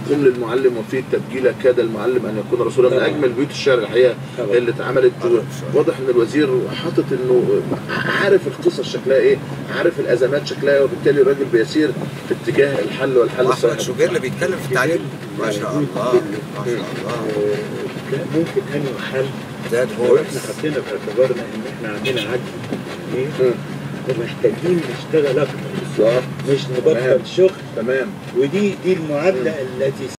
قم للمعلم وفيه التبجيل كاد المعلم ان يكون رسولا من طبعا. اجمل بيوت الشعر الحقيقه طبعا. اللي اتعملت طبعا. واضح ان الوزير حاطط انه عارف القصص شكلها ايه عارف الازمات شكلها إيه، وبالتالي الراجل بيسير في اتجاه الحل والحل واحمد الصحيح شوبير بيتكلم في التعليم ما شاء الله ما شاء الله آه، كان ممكن انه حل ذات لو هو احنا حطينا في اعتبارنا ان احنا عندنا عجز ايه مم. ومحتاجين نشتغل اكتر صح مش تمام. نبطل شغل تمام ودي دي المعادله التي